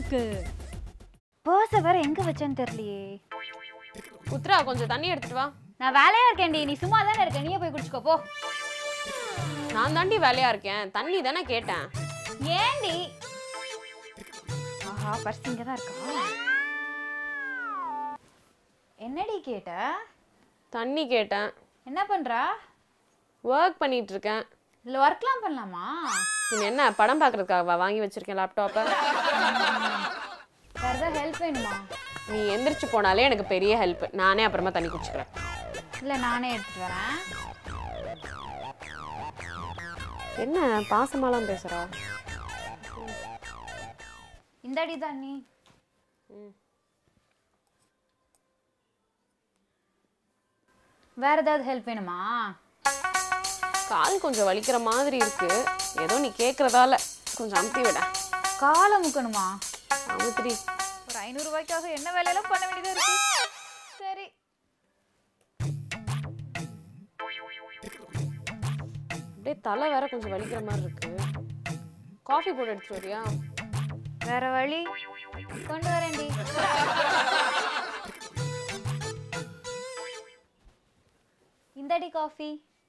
டம்புக்கு பர்ஸை வேற எங்க வச்சேன்னு தெரியலையே உத்ரா கொஞ்சம் தண்ணி எடுத்துட்டு வா நான் வேலையா இருக்கேன்டி நீ சும்மா தானே இருக்க நீயே போய் குடிச்சுக்கோ போ நான் தாண்டி வேலையா இருக்கேன் தண்ணி தானே கேட்டேன் ஏண்டி ஆஹா பர்ஸ் இங்க தான் இருக்கா என்னடி கேட்ட தண்ணி கேட்டேன் என்ன பண்றா ஒர்க் பண்ணிட்டு இருக்கேன் இதுல ஒர்க்லாம் பண்ணலாமா நீ என்ன படம் பார்க்கறதுக்காகவா வாங்கி வச்சிருக்கேன் லேப்டாப்பை வேற ஏதாவது ஹெல்ப் வேணுமா நீ எந்திரிச்சு போனாலே எனக்கு பெரிய ஹெல்ப் நானே அப்புறமா தண்ணி குடிச்சுக்கிறேன் இல்ல நானே எடுத்துட்டு வரேன் என்ன பாசமாலாம் பேசுறா இந்தாடி தண்ணி வேற ஏதாவது ஹெல்ப் வேணுமா கால் கொஞ்சம் வலிக்கிற மாதிரி இருக்கு ஏதோ நீ கேக்குறதால கொஞ்சம் அமுத்தி விட காலை முக்கணுமா அமுத்திரி ஒரு ஐநூறு ரூபாய்க்காக என்ன வேலையெல்லாம் பண்ண வேண்டியதா இருக்கு சரி அப்படியே தலை வேற கொஞ்சம் வலிக்கிற மாதிரி இருக்கு காஃபி போட்டு எடுத்துட்டு வரியா வேற வழி கொண்டு வரேன்டி இந்தாடி காஃபி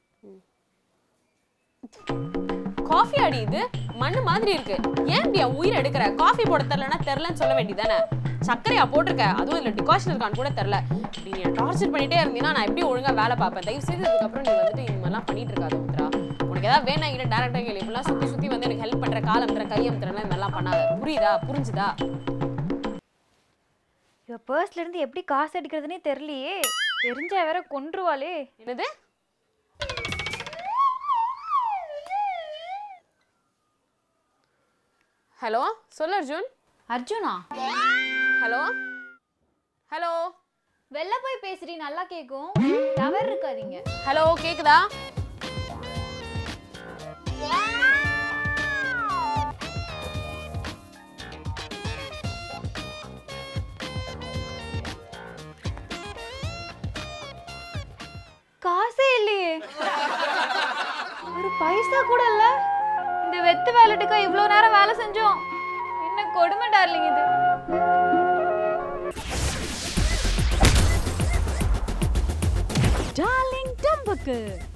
காஃபி அடி இது மண்ணு மாதிரி இருக்கு ஏன் இப்படி என் உயிரை எடுக்கிற காஃபி போட தெரிலனா தெரிலன்னு சொல்ல வேண்டியதானே சர்க்கரையா போட்டிருக்க அதுவும் இதுல டிகாஷன் இருக்கான்னு கூட தெரில இப்படி நீ டார்ச்சர் பண்ணிட்டே இருந்தீங்கன்னா நான் எப்படி ஒழுங்கா வேலை பார்ப்பேன் தயவு செய்து இதுக்கப்புறம் நீ வந்துட்டு இந்த மாதிரிலாம் பண்ணிட்டு இருக்காது உத்ரா உனக்கு ஏதாவது வேணா கிட்ட டேரக்டா கேள்வி இப்படிலாம் சுத்தி சுத்தி வந்து எனக்கு ஹெல்ப் பண்ற கால் அமுத்துற கை அமுத்துறலாம் இந்த மாதிரிலாம் பண்ணாத புரியுதா புரிஞ்சுதா இவ பர்ஸ்ல இருந்து எப்படி காசு எடுக்கிறதுனே தெரியலையே தெரிஞ்சா வேற கொன்றுவாளே என்னது ஹலோ சொல்லு அர்ஜுன் அர்ஜுனா ஹலோ ஹலோ வெளில போய் பேசுறீ நல்லா கேக்கும் டவர் இருக்காதீங்க ஹலோ கேக்குதா காசே இல்லையே ஒரு பைசா கூட இல்ல இந்த வெத்து வேலட்டுக்கா இவ்வளோ நேரம் வேலை செஞ்சோம் என்ன கொடுமை டார்லிங் இது டார்லிங் டம்புக்கு